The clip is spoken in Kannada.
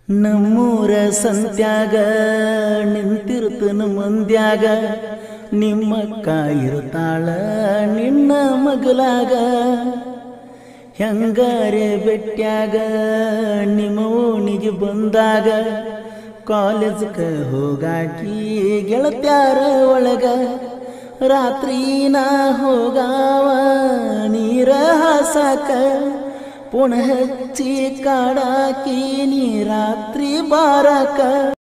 ನಮ್ಮೂರ ಸಂತ್ಯಾಗ ನಿಂತಿರ್ತನ ಮಂದ್ಯಾಗ ನಿಮ್ಮಕ್ಕ ಇರ್ತಾಳ ನಿನ್ನ ಮಗಲಾಗ ಹೆಂಗಾರೆ ಬೆಟ್ಟ್ಯಾಗ ನಿಮ್ಮ ಓಣಿಗೆ ಬಂದಾಗ ಕಾಲೇಜ್ಕ ಹೋಗಾಕಿ ಗೆಳತ್ಯಾರ ಒಳಗ ರಾತ್ರಿ ನಾ ಹೋಗಾವ ನೀರ ಹಾಸಾಕ ಪುಣ ಹಚ್ಚಿ ಕಾಡಾಕಿ ನೀ ರಾತ್ರಿ ಬಾರಾಕ